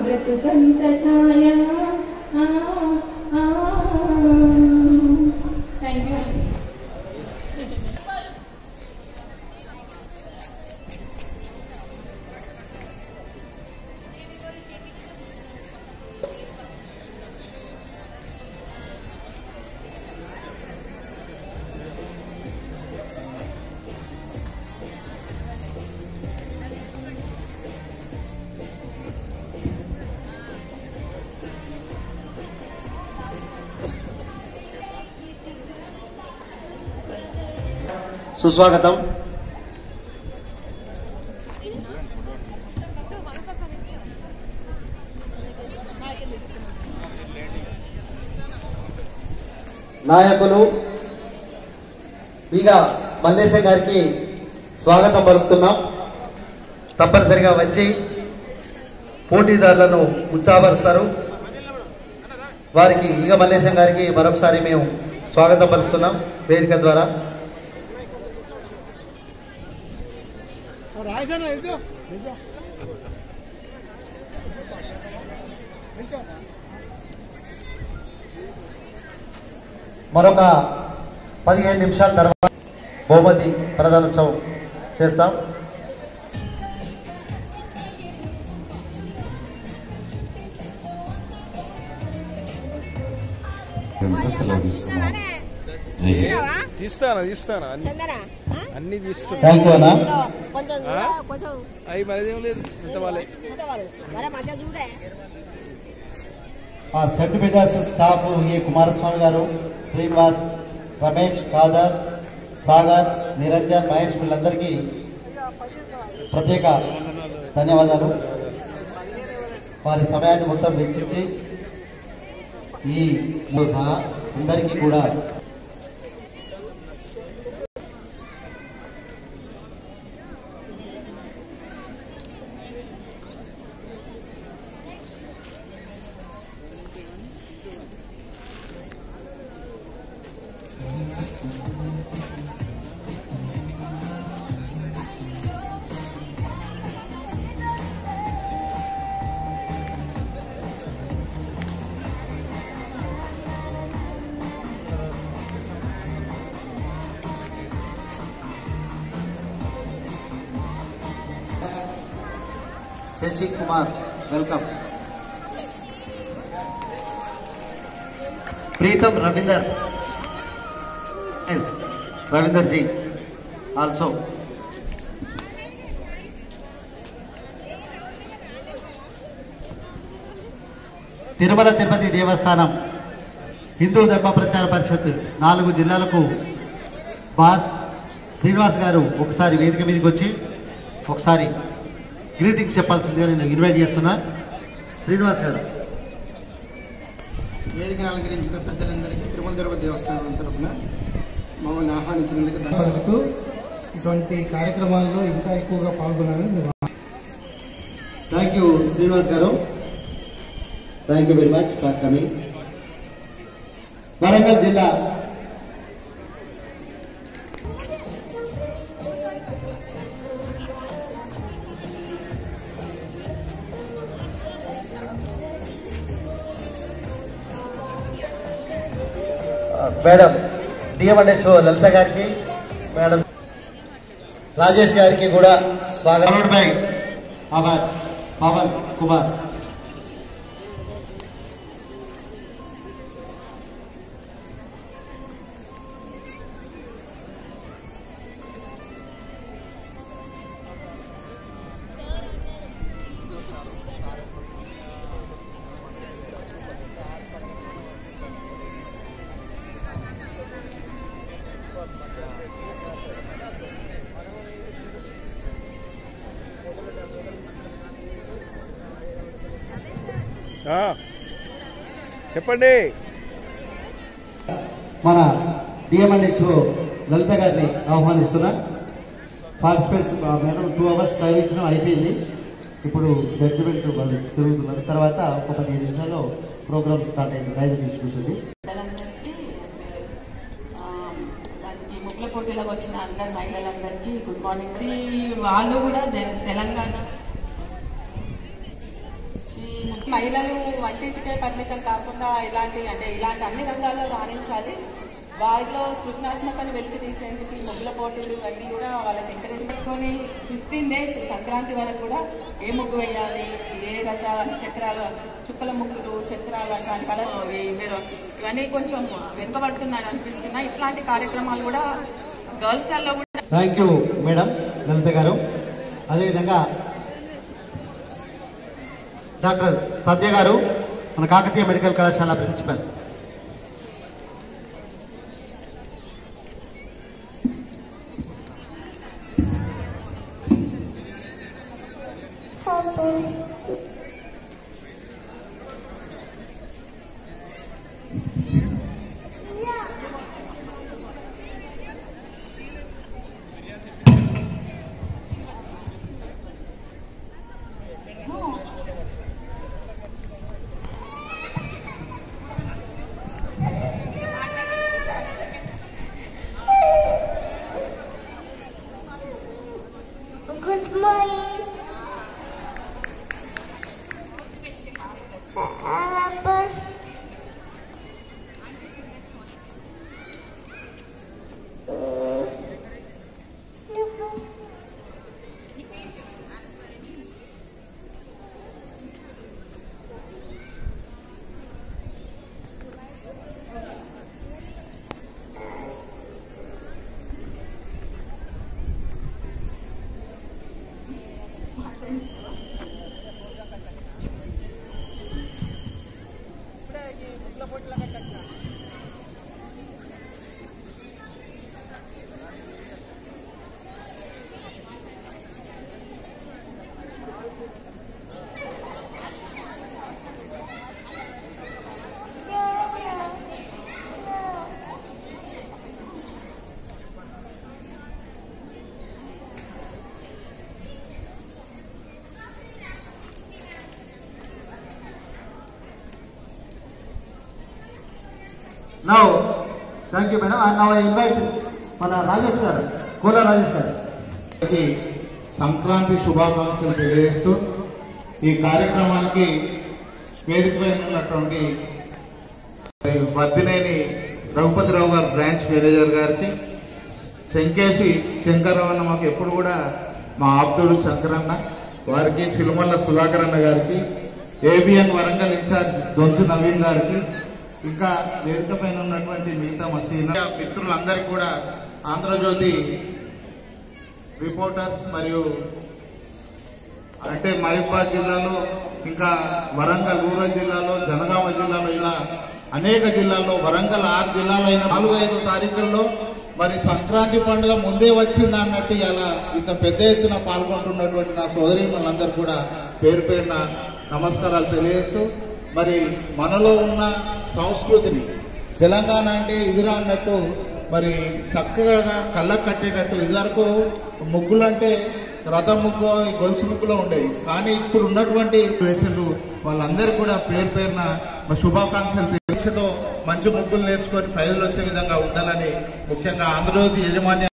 బ్రతుకంత Chaya thank you సుస్వాగతం నాయకులు ఇక మల్లేశం గారికి స్వాగతం పలుకుతున్నాం తప్పనిసరిగా వచ్చి పోటీదారులను ఉత్సాహపరుస్తారు వారికి ఇక మల్లేశం గారికి మరొకసారి మేము స్వాగతం పలుకుతున్నాం వేదిక ద్వారా రాజానా నిల్చో నిల్చో మరొక పదిహేను నిమిషాల తర్వాత బహుమతి ప్రధానోత్సవం చేస్తాం తీస్తానా తీస్తానా అన్ని అన్ని తీస్తున్నా థ్యాంక్ యూ అన్నా కొంచెం ఆ? కొంచెం అవి మరిదేం లేదు ఇంత వాళ్ళే మరి మంచిగా చూడే ఆ set builders staff A Kumaraswamy గారు శ్రీనివాస్ రమేష్ కాదర్ సాగర్ నిరంజన్ మహేష్ వీళ్ళందరికీ ప్రత్యేక ధన్యవాదాలు వారి సమయాన్ని మొత్తం వెచ్చించి ఈ సహా అందరికీ కూడా Sashi Kumar welcome Preetham Ravinder S Ravinder ji also Tirumala Tirupati Devasthanam Hindu ధర్మ ప్రచార పరిషత్ నాలుగు జిల్లాలకు బాస్ శ్రీనివాస్ గారు ఒకసారి వేదిక మీదకి వచ్చి ఒకసారి గ్రీటింగ్స్ చెప్పాల్సిందిగా నేను ఇన్వైట్ చేస్తున్నా శ్రీనివాస్ గారు వేదికను అలంకరించిన పెద్దలందరికీ తిరుమల తిరుపతి దేవస్థానం తరఫున మమ్మల్ని ఆహ్వానించినందుకు ధన్యవాదాలు ఇటువంటి కార్యక్రమాల్లో ఇంకా ఎక్కువగా పాల్గొనాలని మేము థ్యాంక్ యూ శ్రీనివాస్ గారు thank you very much for coming Warangal జిల్లా మేడం డిఎంఎన్హెచ్ఓ లలిత గారికి మేడం రాజేష్ గారికి కూడా స్వాగతం బై పవన్ పవన్ కుమార్ ఆ, చెప్పండి మన డిఎంఎన్హెచ్ఓ లలిత గారిని ఆహ్వానిస్తున్నా participants madam two hours time ఇచ్చడం అయిపోయింది ఇప్పుడు జడ్జిమెంట్ వాళ్ళు తిరుగుతున్నారు తర్వాత ఒక పదిహేను నిమిషాల్లో ప్రోగ్రామ్ స్టార్ట్ అయింది ప్రైజ్ డిస్ట్రిబ్యూషన్ అందరికీ ఆ, దానికి ముగ్గుల పోటీలకు వచ్చిన అందరు మహిళలందరికీ గుడ్ మార్నింగ్ మరి వాళ్ళు కూడా తె- తెలంగాణ ఈ ముగ్గుల మహిళలు వంటింటికే పరిమితం కాకుండా ఇలాంటి అంటే ఇలాంటి అన్ని రంగాల్లో రాణించాలి వారిలో సృజనాత్మకను వెలికి తీసేందుకు ఈ ముగ్గుల పోటీలు ఇవన్నీ కూడా వాళ్ళకి ఎంకరేజ్ పెట్టుకొని ఫిఫ్టీన్ డేస్ సంక్రాంతి వరకు కూడా ఏ ముగ్గు వేయాలి ఏ రకాల చక్రాలు చుక్కల ముగ్గులు చక్రాలు అట్లాంటి కలర్ ఇవన్నీ కొంచెం వెనుకబడుతున్నాయి అనిపిస్తున్నాయి ఇట్లాంటి కార్యక్రమాలు కూడా గర్ల్స్ లో కూడా థ్యాంక్ యూ మేడం లలిత గారు అదేవిధంగా డాక్టర్ సత్య గారు మన కాకతీయ మెడికల్ కళాశాల principal Good morning. Apple. Now thank you madam and now I invite మన రాజేష్ గారు కోల రాజేష్ గారు అందరికీ సంక్రాంతి శుభాకాంక్షలు తెలియజేస్తూ ఈ కార్యక్రమానికి వేదికపై ఉన్నటువంటి వద్దినేని రఘుపతిరావు గారు బ్రాంచ్ మేనేజర్ గారికి శంకేసి శంకరరావు అన్న మాకు ఎప్పుడు కూడా మా ఆప్తుడు శంకరన్న వారికి చిలుమల్ల సుధాకర్ అన్న గారికి ఏబిఎన్ వరంగల్ ఇన్ఛార్జ్ దొంతు నవీన్ గారికి ఇంకా వేదిక పైన ఉన్నటువంటి మిగతా మా సీనియర్ మిత్రులందరికీ కూడా ఆంధ్రజ్యోతి రిపోర్టర్స్ మరియు అంటే మహబూబాద్ జిల్లాలో ఇంకా వరంగల్ రూరల్ జిల్లాలో జనగామ జిల్లాలో ఇలా అనేక జిల్లాల్లో వరంగల్ ఆరు జిల్లాలో అయిన నాలుగు ఐదు తారీఖుల్లో మరి సంక్రాంతి పండుగ ముందే వచ్చింది అన్నట్టు ఇలా ఇంత పెద్ద ఎత్తున పాల్గొంటున్నటువంటి నా సోదరి మనందరూ కూడా పేరు పేరున నమస్కారాలు తెలియజేస్తూ మరి మనలో ఉన్న సంస్కృతిని తెలంగాణ అంటే ఇదిరా అన్నట్టు మరి చక్కగా కళ్ళకు కట్టేటట్టు ఇదివరకు ముగ్గులు అంటే రథం ముగ్గు ఈ గొలుసు ముగ్గులో ఉండేది కానీ ఇప్పుడు ఉన్నటువంటి వేసలు వాళ్ళందరూ కూడా పేరు పేరున మా శుభాకాంక్షలు దీక్షతో మంచి ముగ్గులు నేర్చుకొని ప్రైజులు వచ్చే విధంగా ఉండాలని ముఖ్యంగా ఆంధ్రజ్యోతి యజమాని